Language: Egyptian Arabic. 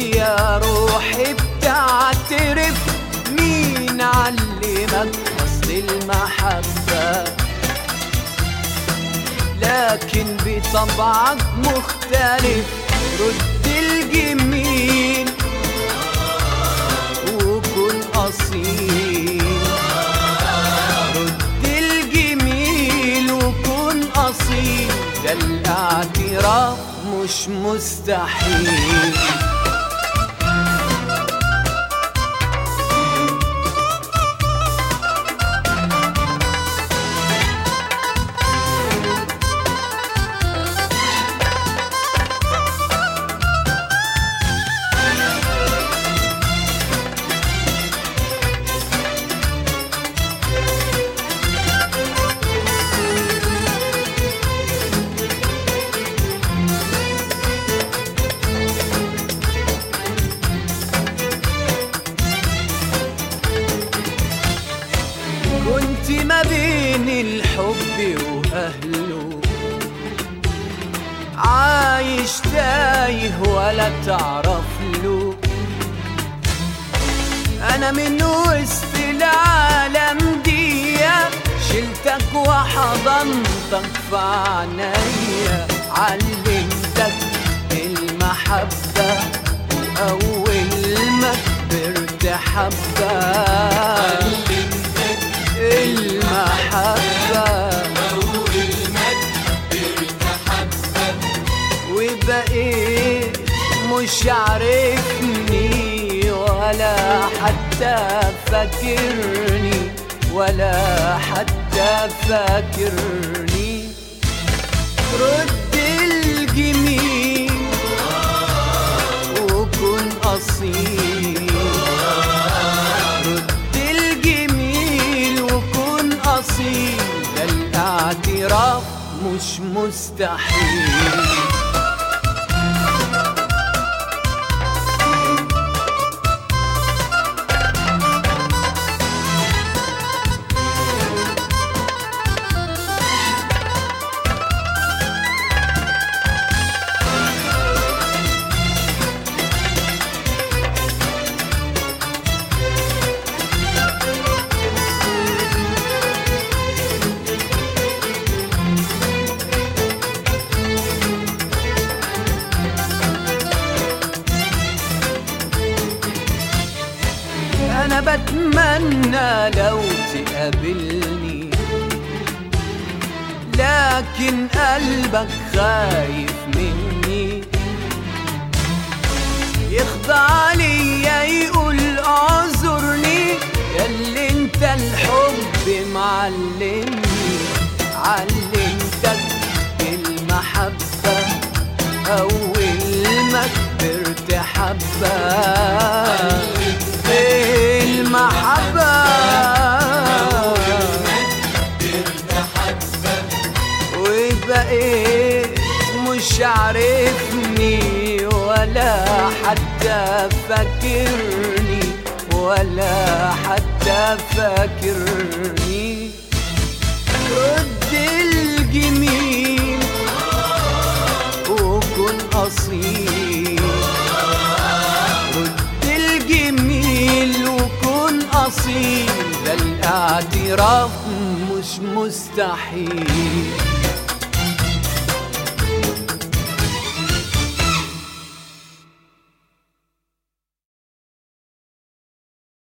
يا روحي بتعترف مين علمك قصد المحبة لكن بطبعك مختلف رد الجميل وكن أصيل رد الجميل وكن أصيل ده الاعتراف مش مستحيل كنت ما بين الحب وأهله عايش تايه ولا تعرف له أنا من وسط العالم دي شلتك وحضنتك في عنايا علمتك المحبة وأول ما كبرت حبة المحبة وبقيت مش عارفني ولا حتى فاكرني ولا حتى فاكرني رد الجميل وكن أصيل رد الجميل وكن أصيل ده الاعتراف مش مستحيل أنا بتمنى لو تقابلني لكن قلبك خايف مني يخضع ليا يقول اعذرني ياللي انت الحب معلمني علمتك المحبة أول ما كبرت حبة المحبة وبقيت مش عارفني ولا حتى فاكرني ولا حتى فاكرني رد الجميل وكن أصيل رد الجميل وكن أصيل ده الاعتراف مش مستحيل